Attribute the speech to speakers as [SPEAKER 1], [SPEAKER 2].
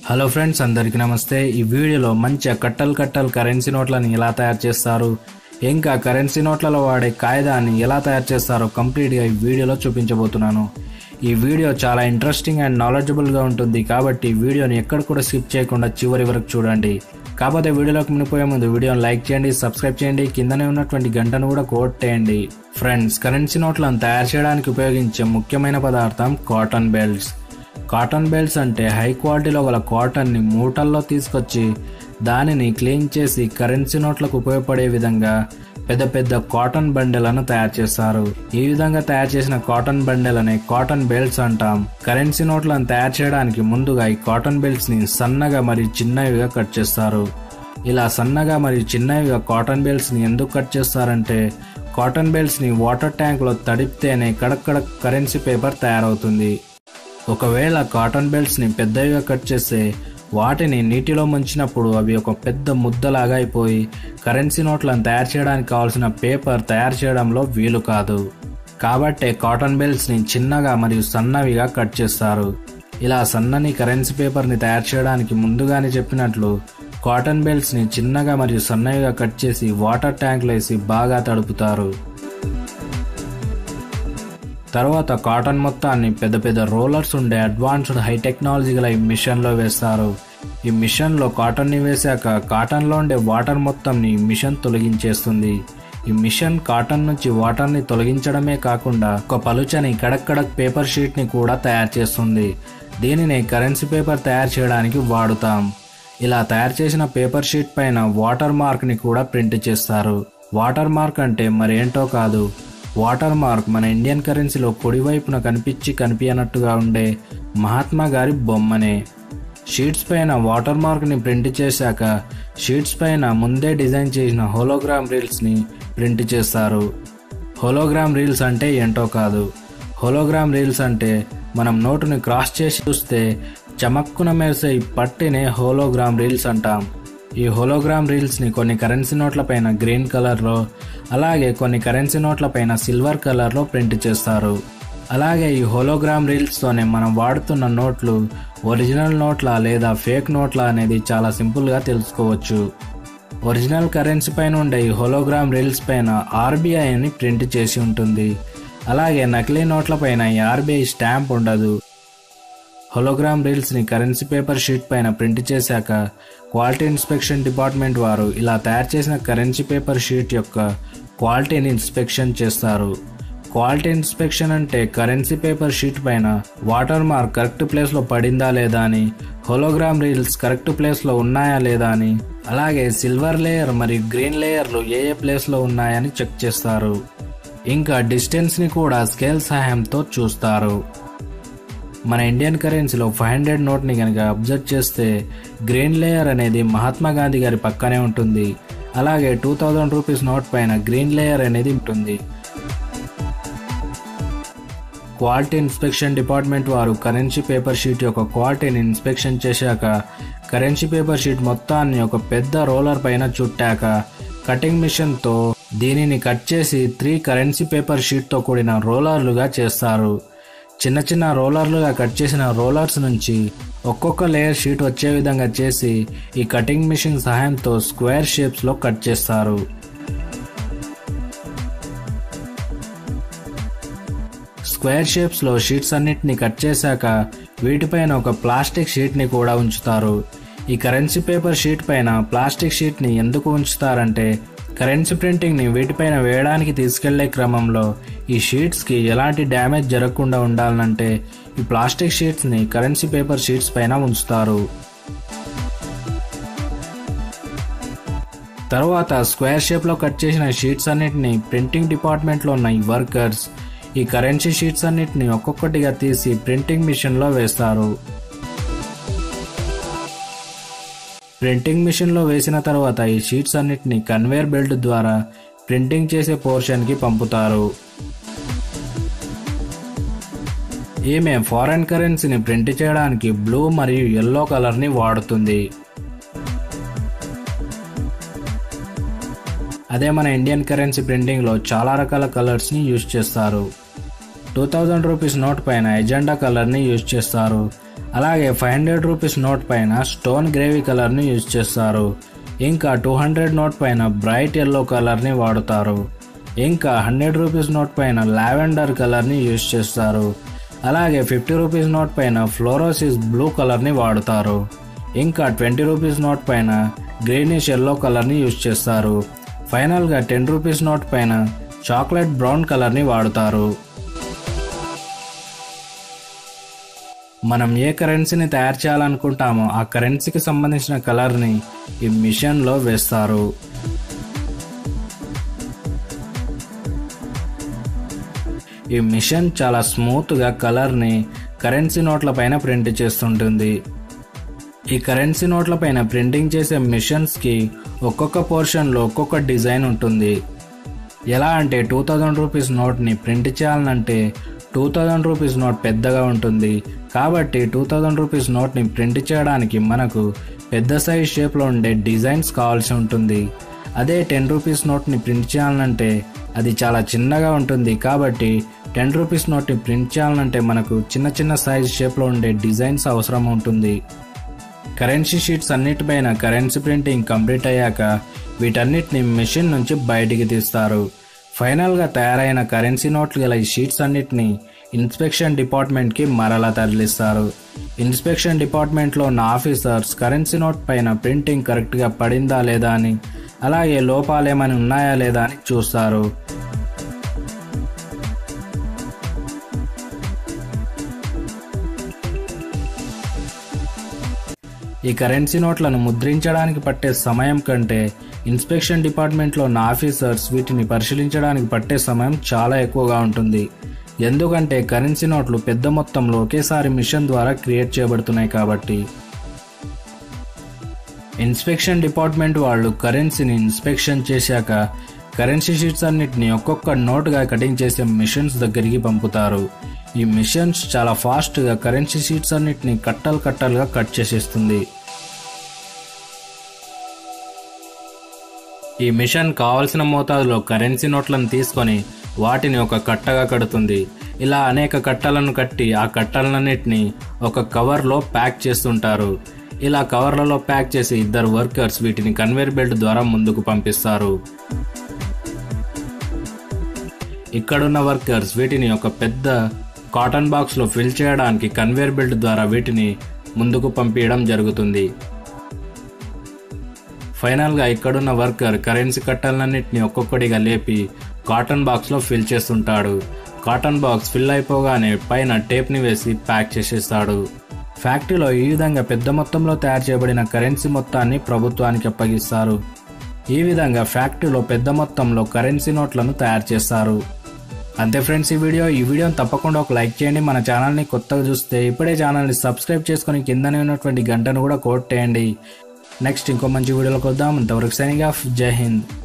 [SPEAKER 1] hello friends అందరికీ నమస్తే ఈ వీడియోలో మంచిగా కట్టలు కట్టలు కరెన్సీ నోట్లను ఎలా తయారు చేస్తారు ఇంకా కరెన్సీ నోట్లలో వాడే కాయిదాన్ని ఎలా తయారు చేస్తారో కంప్లీట్గా ఈ వీడియోలో చూపించబోతున్నాను ఈ వీడియో చాలా ఇంట్రెస్టింగ్ అండ్ నాలెడ్జబుల్గా ఉంటుంది కాబట్టి ఈ వీడియోని ఎక్కడ కూడా స్కిప్ చేయకుండా చివరి వరకు చూడండి కాకపోతే వీడియోలోకి మునిపోయే ముందు వీడియోని లైక్ చేయండి సబ్స్క్రైబ్ చేయండి కిందనే ఉన్నటువంటి గంటను కూడా కొట్టేయండి ఫ్రెండ్స్ కరెన్సీ నోట్లను తయారు చేయడానికి ఉపయోగించే ముఖ్యమైన పదార్థం కాటన్ బెల్ట్స్ కాటన్ బెల్ట్స్ అంటే హై క్వాలిటీలో గల కాటన్ని మూటల్లో తీసుకొచ్చి దానిని క్లీన్ చేసి కరెన్సీ నోట్లకు ఉపయోగపడే విధంగా పెద్ద పెద్ద కాటన్ బండెలను తయారు చేస్తారు ఈ విధంగా తయారు చేసిన కాటన్ బండెలని కాటన్ బెల్ట్స్ అంటాం కరెన్సీ నోట్లను తయారు చేయడానికి ముందుగా ఈ కాటన్ బెల్ట్స్ ని సన్నగా మరియు చిన్నవిగా కట్ చేస్తారు ఇలా సన్నగా మరియు చిన్నవిగా కాటన్ బెల్ట్స్ ని ఎందుకు కట్ చేస్తారంటే కాటన్ బెల్ట్స్ ని వాటర్ ట్యాంక్ లో తడిపితేనే కడక్ కడక్ కరెన్సీ పేపర్ తయారవుతుంది ఒకవేళ కాటన్ బెల్ట్స్ ని పెద్దవిగా కట్ చేస్తే వాటిని నీటిలో ముంచినప్పుడు అవి ఒక పెద్ద ముద్దలాగా అయిపోయి కరెన్సీ నోట్లను తయారు చేయడానికి కావాల్సిన పేపర్ తయారు చేయడంలో వీలు కాదు కాబట్టే కాటన్ బెల్ట్స్ ని చిన్నగా మరియు సన్నవిగా కట్ చేస్తారు ఇలా సన్నని కరెన్సీ పేపర్ ని తయారు చేయడానికి ముందుగానే చెప్పినట్లు కాటన్ బెల్ట్స్ ని చిన్నగా మరియు సన్నవిగా కట్ చేసి వాటర్ ట్యాంక్లో వేసి బాగా తడుపుతారు తర్వాత కాటన్ మొత్తాన్ని పెద్ద పెద్ద రోలర్స్ ఉండే అడ్వాన్స్డ్ హై టెక్నాలజీ గల ఈ మిషన్లో వేస్తారు ఈ మిషన్లో కాటన్ని వేశాక కాటన్లో ఉండే వాటర్ మొత్తంని ఈ మిషన్ తొలగించేస్తుంది ఈ మిషన్ కాటన్ నుంచి వాటర్ని తొలగించడమే కాకుండా ఒక పలుచని కడక్ కడక్ పేపర్ షీట్ని కూడా తయారు చేస్తుంది దీనిని కరెన్సీ పేపర్ తయారు చేయడానికి వాడుతాం ఇలా తయారు చేసిన పేపర్ షీట్ పైన వాటర్ మార్క్ని కూడా ప్రింట్ చేస్తారు వాటర్ మార్క్ అంటే మరేంటో కాదు వాటర్ మార్క్ మన ఇండియన్ కరెన్సీలో కుడివైపున కనిపించి కనిపించనట్టుగా ఉండే మహాత్మా గారి బొమ్మనే షీట్స్ పైన వాటర్ మార్క్ని ప్రింట్ చేశాక షీట్స్ పైన ముందే డిజైన్ చేసిన హోలోగ్రామ్ రీల్స్ని ప్రింట్ చేస్తారు హోలోగ్రామ్ రీల్స్ అంటే ఏంటో కాదు హోలోగ్రామ్ రీల్స్ అంటే మనం నోటుని క్రాస్ చేసి చూస్తే చమక్కున మెరిసే ఈ పట్టినే హోలోగ్రామ్ రీల్స్ అంటాం ఈ హోలోగ్రామ్ రీల్స్ని కొన్ని కరెన్సీ నోట్ల పైన గ్రీన్ కలర్లో అలాగే కొన్ని కరెన్సీ నోట్ల పైన సిల్వర్ కలర్లో ప్రింట్ చేస్తారు అలాగే ఈ హోలోగ్రామ్ రీల్స్తోనే మనం వాడుతున్న నోట్లు ఒరిజినల్ నోట్లా లేదా ఫేక్ నోట్లా అనేది చాలా సింపుల్గా తెలుసుకోవచ్చు ఒరిజినల్ కరెన్సీ పైన ఉండే ఈ హోలోగ్రామ్ రీల్స్ పైన ఆర్బీఐ అని ప్రింట్ చేసి ఉంటుంది అలాగే నకిలీ నోట్ల పైన ఈ ఆర్బీఐ స్టాంప్ ఉండదు హోలోగ్రామ్ రీల్స్ని కరెన్సీ పేపర్ షీట్ పైన ప్రింట్ చేశాక క్వాలిటీ ఇన్స్పెక్షన్ డిపార్ట్మెంట్ వారు ఇలా తయారు చేసిన కరెన్సీ పేపర్ షీట్ యొక్క క్వాలిటీని ఇన్స్పెక్షన్ చేస్తారు క్వాలిటీ ఇన్స్పెక్షన్ అంటే కరెన్సీ పేపర్ షీట్ పైన వాటర్ మార్క్ కరెక్ట్ ప్లేస్లో పడిందా లేదా అని హోలోగ్రామ్ రీల్స్ కరెక్ట్ ప్లేస్లో ఉన్నాయా లేదా అని అలాగే సిల్వర్ లేయర్ మరియు గ్రీన్ లేయర్లు ఏ ఏ ప్లేస్లో ఉన్నాయని చెక్ చేస్తారు ఇంకా డిస్టెన్స్ని కూడా స్కేల్ సహాయంతో చూస్తారు మన ఇండియన్ కరెన్సీలో ఫైవ్ హండ్రెడ్ నోట్ని కనుక అబ్జర్వ్ చేస్తే గ్రీన్ లేయర్ అనేది మహాత్మా గాంధీ గారి పక్కనే ఉంటుంది అలాగే టూ థౌజండ్ రూపీస్ నోట్ పైన గ్రీన్ లేయర్ అనేది ఉంటుంది క్వాలిటీ ఇన్స్పెక్షన్ డిపార్ట్మెంట్ వారు కరెన్సీ పేపర్ షీట్ యొక్క క్వాలిటీని ఇన్స్పెక్షన్ చేశాక కరెన్సీ పేపర్ షీట్ మొత్తాన్ని ఒక పెద్ద రోలర్ పైన చుట్టాక కటింగ్ మిషన్తో దీనిని కట్ చేసి త్రీ కరెన్సీ పేపర్ షీట్తో కూడిన రోలర్లుగా చేస్తారు చిన్న చిన్న రోలర్లుగా కట్ చేసిన రోలర్స్ నుంచి ఒక్కొక్క లేయర్ షీట్ వచ్చే విధంగా చేసి ఈ కటింగ్ మిషన్ సహాయంతో స్క్వేర్ షేప్స్లో కట్ చేస్తారు స్క్వేర్ షేప్స్లో షీట్స్ అన్నిటిని కట్ చేశాక వీటిపైన ఒక ప్లాస్టిక్ షీట్ని కూడా ఉంచుతారు ఈ కరెన్సీ పేపర్ షీట్ పైన ప్లాస్టిక్ షీట్ని ఎందుకు ఉంచుతారంటే కరెన్సీ ప్రింటింగ్ని వీటిపైన వేయడానికి తీసుకెళ్లే క్రమంలో ఈ షీట్స్కి ఎలాంటి డ్యామేజ్ జరగకుండా ఉండాలంటే ఈ ప్లాస్టిక్ షీట్స్ని కరెన్సీ పేపర్ షీట్స్ పైన ఉంచుతారు తర్వాత స్క్వేర్ షేప్లో కట్ చేసిన షీట్స్ అన్నిటిని ప్రింటింగ్ డిపార్ట్మెంట్లో ఉన్న ఈ వర్కర్స్ ఈ కరెన్సీ షీట్స్ అన్నిటిని ఒక్కొక్కటిగా తీసి ప్రింటింగ్ మిషన్లో వేస్తారు ప్రింటింగ్ మిషన్లో వేసిన తర్వాత ఈ షీట్స్ అన్నిటిని కన్వేయర్ బెల్ట్ ద్వారా ప్రింటింగ్ చేసే పోర్షన్కి పంపుతారు ఈమె ఫారెన్ కరెన్సీని ప్రింట్ చేయడానికి బ్లూ మరియు ఎల్లో కలర్ని వాడుతుంది అదే మన ఇండియన్ కరెన్సీ ప్రింటింగ్లో చాలా రకాల కలర్స్ని యూజ్ చేస్తారు టూ థౌజండ్ రూపీస్ నోట్ పైన ఎజెండా కలర్ని యూజ్ చేస్తారు అలాగే ఫైవ్ హండ్రెడ్ రూపీస్ నోట్ పైన స్టోన్ గ్రేవీ కలర్ని యూజ్ చేస్తారు ఇంకా టూ హండ్రెడ్ నోట్ పైన బ్రైట్ ఎల్లో కలర్ని వాడుతారు ఇంకా హండ్రెడ్ రూపీస్ నోట్ పైన లావెండర్ కలర్ని యూజ్ చేస్తారు అలాగే ఫిఫ్టీ రూపీస్ నోట్ పైన ఫ్లోరోసిస్ బ్లూ కలర్ని వాడుతారు ఇంకా ట్వంటీ రూపీస్ నోట్ పైన గ్రీనిష్ ఎల్లో కలర్ని యూజ్ చేస్తారు ఫైనల్గా టెన్ రూపీస్ నోట్ పైన చాక్లెట్ బ్రౌన్ కలర్ని వాడుతారు మనం ఏ కరెన్సీని తయారు చేయాలనుకుంటామో ఆ కరెన్సీకి సంబంధించిన కలర్ని ఈ మిషన్లో వేస్తారు ఈ మిషన్ చాలా స్మూత్గా కలర్ని కరెన్సీ నోట్ల పైన ప్రింట్ చేస్తుంటుంది ఈ కరెన్సీ నోట్ల పైన ప్రింటింగ్ చేసే మిషన్స్కి ఒక్కొక్క పోర్షన్లో ఒక్కొక్క డిజైన్ ఉంటుంది ఎలా అంటే టూ థౌజండ్ రూపీస్ నోట్ని ప్రింట్ చేయాలంటే టూ థౌజండ్ రూపీస్ నోట్ పెద్దగా ఉంటుంది కాబట్టి టూ థౌజండ్ రూపీస్ నోట్ని ప్రింట్ చేయడానికి మనకు పెద్ద సైజ్ షేప్లో ఉండే డిజైన్స్ కావాల్సి ఉంటుంది అదే టెన్ రూపీస్ నోట్ని ప్రింట్ చేయాలంటే అది చాలా చిన్నగా ఉంటుంది కాబట్టి టెన్ రూపీస్ నోట్ని ప్రింట్ చేయాలంటే మనకు చిన్న చిన్న సైజ్ షేప్లో ఉండే డిజైన్స్ అవసరం ఉంటుంది కరెన్సీ షీట్స్ అన్నిటిపైన కరెన్సీ ప్రింటింగ్ కంప్లీట్ అయ్యాక వీటన్నిటిని మెషిన్ నుంచి బయటికి తీస్తారు ఫైనల్గా తయారైన కరెన్సీ నోట్లు గల ఈ షీట్స్ అన్నిటిని ఇన్స్పెక్షన్ డిపార్ట్మెంట్కి మరలా తరలిస్తారు ఇన్స్పెక్షన్ డిపార్ట్మెంట్లో ఉన్న ఆఫీసర్స్ కరెన్సీ నోట్ పైన ప్రింటింగ్ కరెక్ట్గా పడిందా లేదా అని అలాగే లోపాలు ఏమైనా ఉన్నాయా లేదా అని చూస్తారు ఈ కరెన్సీ నోట్లను ముద్రించడానికి పట్టే సమయం కంటే ఇన్స్పెక్షన్ డిపార్ట్మెంట్లో ఉన్న ఆఫీసర్స్ వీటిని పరిశీలించడానికి పట్టే సమయం చాలా ఎక్కువగా ఉంటుంది ఎందుకంటే కరెన్సీ నోట్లు పెద్ద మొత్తంలో ఒకేసారి మిషన్ ద్వారా క్రియేట్ చేయబడుతున్నాయి కాబట్టి ఇన్స్పెక్షన్ డిపార్ట్మెంట్ వాళ్ళు కరెన్సీని ఇన్స్పెక్షన్ చేశాక కరెన్సీ షీట్స్ అన్నిటిని ఒక్కొక్క నోట్గా కటింగ్ చేసే మిషన్స్ దగ్గరికి పంపుతారు ఈ మిషన్స్ చాలా ఫాస్ట్గా కరెన్సీ షీట్స్ అన్నిటిని కట్టలు కట్టలుగా కట్ చేసేస్తుంది ఈ మిషన్ కావలసిన మోతాదులో కరెన్సీ నోట్లను తీసుకొని వాటిని ఒక కట్టగా కడుతుంది ఇలా అనేక కట్టలను కట్టి ఆ కట్టలన్నిటిని ఒక కవర్లో ప్యాక్ చేస్తుంటారు ఇలా కవర్లలో ప్యాక్ చేసి ఇద్దరు వర్కర్స్ వీటిని కన్వేర్ బెల్ట్ ద్వారా ముందుకు పంపిస్తారు ఇక్కడున్న వర్కర్స్ వీటిని ఒక పెద్ద కాటన్ బాక్స్లో ఫిల్ చేయడానికి కన్వేర్ బెల్ట్ ద్వారా వీటిని ముందుకు పంపించడం జరుగుతుంది ఫైనల్గా ఇక్కడున్న వర్కర్ కరెన్సీ కట్టలన్నింటినీ ఒక్కొక్కటిగా లేపి కాటన్ బాక్స్లో ఫిల్ చేస్తుంటాడు కాటన్ బాక్స్ ఫిల్ అయిపోగానే పైన టేప్ని వేసి ప్యాక్ చేసేస్తాడు ఫ్యాక్టరీలో ఈ విధంగా పెద్ద మొత్తంలో తయారు చేయబడిన కరెన్సీ మొత్తాన్ని ప్రభుత్వానికి అప్పగిస్తారు ఈ విధంగా ఫ్యాక్టరీలో పెద్ద మొత్తంలో కరెన్సీ నోట్లను తయారు చేస్తారు అంతే ఫ్రెండ్స్ ఈ వీడియో ఈ వీడియోని తప్పకుండా ఒక లైక్ చేయండి మన ఛానల్ని కొత్తగా చూస్తే ఇప్పుడే ఛానల్ని సబ్స్క్రైబ్ చేసుకొని కిందనే ఉన్నటువంటి గంటను కూడా కోట్ చేయండి నెక్స్ట్ ఇంకో మంచి వీడియోలోకి వద్దాం అంతవరకు సైనింగ్ ఆఫ్ జై హింద్